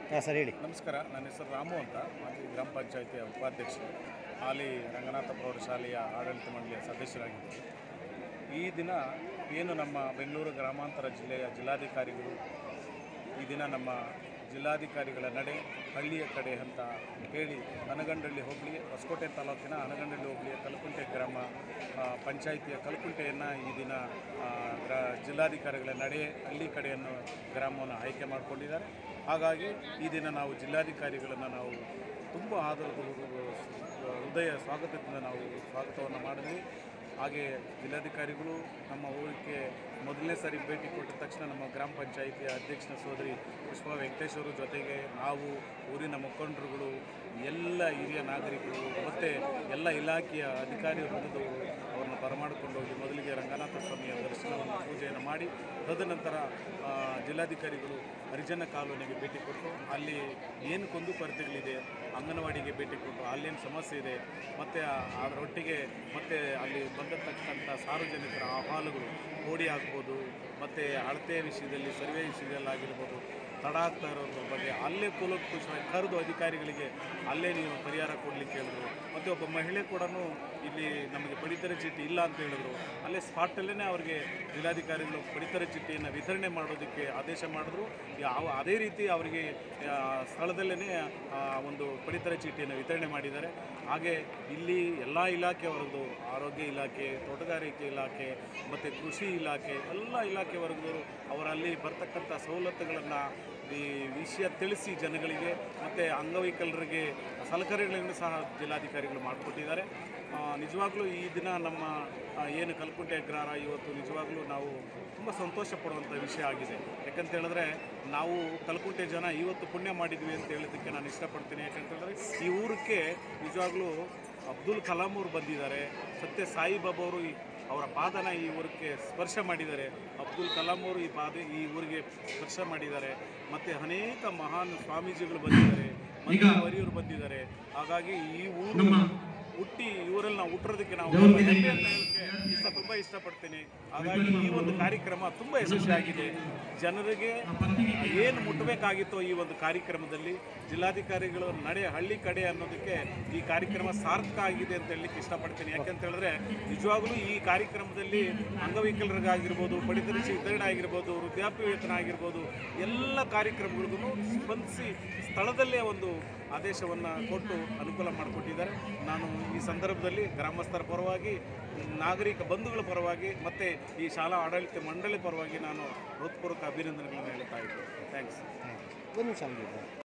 ಹಾಂ ಸರ್ ಹೇಳಿ ನಮಸ್ಕಾರ ನನ್ನ ಹೆಸರು ರಾಮು ಅಂತ ಮಾಜಿ ಗ್ರಾಮ ಪಂಚಾಯಿತಿಯ ಉಪಾಧ್ಯಕ್ಷರು ಹಾಲಿ ರಂಗನಾಥ ಪ್ರೌಢಶಾಲೆಯ ಆಡಳಿತ ಮಂಡಳಿಯ ಸದಸ್ಯರಾಗಿದ್ದರು ಈ ದಿನ ಏನು ನಮ್ಮ ಬೆಂಗಳೂರು ಗ್ರಾಮಾಂತರ ಜಿಲ್ಲೆಯ ಜಿಲ್ಲಾಧಿಕಾರಿಗಳು ಈ ದಿನ ನಮ್ಮ ಜಿಲ್ಲಾಧಿಕಾರಿಗಳ ನಡೆ ಹಳ್ಳಿಯ ಕಡೆ ಅಂತ ಹೇಳಿ ಹನಗಂಡಳ್ಳಿ ಹೋಬಳಿ ಹೊಸಕೋಟೆ ತಾಲೂಕಿನ ಹನಗಂಡಳ್ಳಿ ಹೋಬಳಿಯ ಕಲ್ಕುಂಟೆ ಗ್ರಾಮ ಆ, ಪಂಚಾಯಿತಿಯ ಕಲ್ಕುಂಟೆಯನ್ನು ಈ ದಿನ ಆ, ಗ್ರಾ ಜಿಲ್ಲಾಧಿಕಾರಿಗಳ ನಡೆ ಹಳ್ಳಿ ಕಡೆಯನ್ನು ಗ್ರಾಮವನ್ನು ಆಯ್ಕೆ ಮಾಡಿಕೊಂಡಿದ್ದಾರೆ ಹಾಗಾಗಿ ಈ ದಿನ ನಾವು ಜಿಲ್ಲಾಧಿಕಾರಿಗಳನ್ನು ನಾವು ತುಂಬ ಆದರದ ಹೃದಯ ಸ್ವಾಗತದಿಂದ ನಾವು ಸ್ವಾಗತವನ್ನು ಮಾಡಿದ್ವಿ ಹಾಗೆ ಜಿಲ್ಲಾಧಿಕಾರಿಗಳು ನಮ್ಮ ಊರಿಗೆ ಮೊದಲನೇ ಸಾರಿ ಭೇಟಿ ಕೊಟ್ಟ ತಕ್ಷಣ ನಮ್ಮ ಗ್ರಾಮ ಪಂಚಾಯಿತಿಯ ಅಧ್ಯಕ್ಷನ ಸೋದರಿ ಪುಷ್ಪ ವೆಂಕಟೇಶ್ವರು ಜೊತೆಗೆ ನಾವು ಊರಿನ ಮುಖಂಡರುಗಳು ಎಲ್ಲ ಹಿರಿಯ ನಾಗರಿಕರು ಮತ್ತು ಎಲ್ಲ ಇಲಾಖೆಯ ಅಧಿಕಾರಿ ವೃಂದದವರು ಅವರನ್ನು ಬರಮಾಡಿಕೊಂಡು ಹೋಗಿ ಮೊದಲಿಗೆ ರಂಗನಾಥ ಸ್ವಾಮಿಯ ದರ್ಶನವನ್ನು ಪೂಜೆಯನ್ನು ಮಾಡಿ ತದನಂತರ ಆ, ಜಿಲ್ಲಾಧಿಕಾರಿಗಳು ಹರಿಜನ ಕಾಲೋನಿಗೆ ಭೇಟಿ ಕೊಟ್ಟು ಅಲ್ಲಿ ಏನು ಕುಂದುಕೊರತೆಗಳಿದೆ ಅಂಗನವಾಡಿಗೆ ಭೇಟಿ ಕೊಟ್ಟು ಅಲ್ಲೇನು ಸಮಸ್ಯೆ ಇದೆ ಮತ್ತು ಅದರೊಟ್ಟಿಗೆ ಮತ್ತು ಅಲ್ಲಿ ಬಂದಿರತಕ್ಕಂಥ ಸಾರ್ವಜನಿಕರ ಅಹವಾಲುಗಳು ಕೋಡಿ ಆಗ್ಬೋದು ಮತ್ತು ಅಳತೆ ವಿಷಯದಲ್ಲಿ ಸರ್ವೆ ವಿಷಯದಲ್ಲಿ ಆಗಿರ್ಬೋದು ತಡ ಆಗ್ತಾ ಇರೋದ್ರ ಬಗ್ಗೆ ಅಲ್ಲೇ ಕೂಲಂಕುಷವಾಗಿ ಕರೆದು ಅಧಿಕಾರಿಗಳಿಗೆ ಅಲ್ಲೇ ನೀವು ಪರಿಹಾರ ಕೊಡಲಿಕ್ಕೆ ಹೇಳಿದ್ರು ಮತ್ತು ಒಬ್ಬ ಮಹಿಳೆ ಕೂಡ ಇಲ್ಲಿ ನಮಗೆ ಪಡಿತರ ಚೀಟಿ ಇಲ್ಲ ಅಂತ ಹೇಳಿದ್ರು ಅಲ್ಲೇ ಸ್ಪಾಟಲ್ಲೇ ಅವರಿಗೆ ಜಿಲ್ಲಾಧಿಕಾರಿಗಳು ಪಡಿತರ ಚೀಟಿಯನ್ನು ವಿತರಣೆ ಮಾಡೋದಕ್ಕೆ ಆದೇಶ ಮಾಡಿದ್ರು ಯಾವ ಅದೇ ರೀತಿ ಅವರಿಗೆ ಆ, ಸ್ಥಳದಲ್ಲೇ ಆ, ಒಂದು ಪಡಿತರ ಚೀಟಿಯನ್ನು ವಿತರಣೆ ಮಾಡಿದ್ದಾರೆ ಹಾಗೆ ಇಲ್ಲಿ ಎಲ್ಲ ಇಲಾಖೆ ವರ್ಗದವರು ಆರೋಗ್ಯ ಇಲಾಖೆ ತೋಟಗಾರಿಕೆ ಇಲಾಖೆ ಮತ್ತು ಕೃಷಿ ಇಲಾಖೆ ಎಲ್ಲ ಇಲಾಖೆ ವರ್ಗದವರು ಅವರಲ್ಲಿ ಬರ್ತಕ್ಕಂಥ ಸವಲತ್ತುಗಳನ್ನು ಈ ವಿಷಯ ತಿಳಿಸಿ ಜನಗಳಿಗೆ ಮತ್ತು ಅಂಗವೈಕಲರಿಗೆ ಸಲಕರಣೆಗಳನ್ನು ಸಹ ಜಿಲ್ಲಾಧಿಕಾರಿಗಳು ಮಾಡಿಕೊಟ್ಟಿದ್ದಾರೆ ಆ, ನಿಜವಾಗ್ಲೂ ಈ ದಿನ ನಮ್ಮ ಆ, ಏನು ಕಲ್ಕುಂಟೆ ಅಗ್ರಹಾರ ಇವತ್ತು ನಿಜವಾಗ್ಲೂ ನಾವು ತುಂಬ ಸಂತೋಷ ಪಡುವಂಥ ವಿಷಯ ಆಗಿದೆ ಯಾಕಂತ ಹೇಳಿದ್ರೆ ನಾವು ಕಲ್ಕುಂಟೆ ಜನ ಇವತ್ತು ಪುಣ್ಯ ಮಾಡಿದ್ವಿ ಅಂತ ಹೇಳೋದಕ್ಕೆ ನಾನು ಇಷ್ಟಪಡ್ತೀನಿ ಯಾಕಂತ ಹೇಳಿದ್ರೆ ಈ ಊರಕ್ಕೆ ನಿಜವಾಗ್ಲೂ ಅಬ್ದುಲ್ ಕಲಾಂ ಅವರು ಬಂದಿದ್ದಾರೆ ಸತ್ಯ ಸಾಯಿಬಾಬಾ ಅವರು ಈ ಅವರ ಪಾದನ ಈ ಊರಿಗೆ ಸ್ಪರ್ಶ ಮಾಡಿದ್ದಾರೆ ಅಬ್ದುಲ್ ಕಲಾಂ ಅವರು ಈ ಪಾದ ಈ ಊರಿಗೆ ಸ್ಪರ್ಶ ಮಾಡಿದ್ದಾರೆ ಮತ್ತು ಅನೇಕ ಮಹಾನ್ ಸ್ವಾಮೀಜಿಗಳು ಬಂದಿದ್ದಾರೆ ಮಂದಿರವರಿಯವರು ಬಂದಿದ್ದಾರೆ ಹಾಗಾಗಿ ಈ ಊರು ಹುಟ್ಟಿ ಊರಲ್ಲಿ ನಾವು ಹುಟ್ಟಿರೋದಕ್ಕೆ ನಾವು ತುಂಬ ಹೆಮ್ಮೆ ಅಂತ ಹೇಳಕ್ಕೆ ಇಷ್ಟ ತುಂಬ ಇಷ್ಟಪಡ್ತೀನಿ ಹಾಗಾಗಿ ಈ ಒಂದು ಕಾರ್ಯಕ್ರಮ ತುಂಬ ಯಶಸ್ವಿಯಾಗಿದೆ ಜನರಿಗೆ ಏನು ಮುಟ್ಟಬೇಕಾಗಿತ್ತೋ ಈ ಒಂದು ಕಾರ್ಯಕ್ರಮದಲ್ಲಿ ಜಿಲ್ಲಾಧಿಕಾರಿಗಳು ನಡೆ ಹಳ್ಳಿ ಕಡೆ ಅನ್ನೋದಕ್ಕೆ ಈ ಕಾರ್ಯಕ್ರಮ ಸಾರ್ಥಕ ಆಗಿದೆ ಅಂತ ಹೇಳಲಿಕ್ಕೆ ಇಷ್ಟಪಡ್ತೀನಿ ಯಾಕೆಂತ ಹೇಳಿದ್ರೆ ನಿಜವಾಗ್ಲೂ ಈ ಕಾರ್ಯಕ್ರಮದಲ್ಲಿ ಅಂಗವೈಕಲರಿಗಾಗಿರ್ಬೋದು ಪಡಿತರ ವಿತರಣೆ ಆಗಿರ್ಬೋದು ವೃದ್ಧಾಪ್ಯ ವೇತನ ಆಗಿರ್ಬೋದು ಎಲ್ಲ ಕಾರ್ಯಕ್ರಮಗಳಿಗೂ ಸ್ಪಂದಿಸಿ ಸ್ಥಳದಲ್ಲೇ ಒಂದು ಆದೇಶವನ್ನು ಕೊಟ್ಟು ಅನುಕೂಲ ಮಾಡಿಕೊಟ್ಟಿದ್ದಾರೆ ನಾನು ಈ ಸಂದರ್ಭದಲ್ಲಿ ಗ್ರಾಮಸ್ಥರ ಪರವಾಗಿ ನಾಗರಿಕ ಬಂಧುಗಳ ಪರವಾಗಿ ಮತ್ತು ಈ ಶಾಲಾ ಆಡಳಿತ ಮಂಡಳಿ ಪರವಾಗಿ ನಾನು ಹೃತ್ಪೂರ್ವಕ ಅಭಿನಂದನೆಗಳನ್ನು ಹೇಳ್ತಾ ಇದ್ದೀನಿ ಥ್ಯಾಂಕ್ಸ್ ಒಂದು ನಿಮಿಷ ಹಂಗಿದ್ರೆ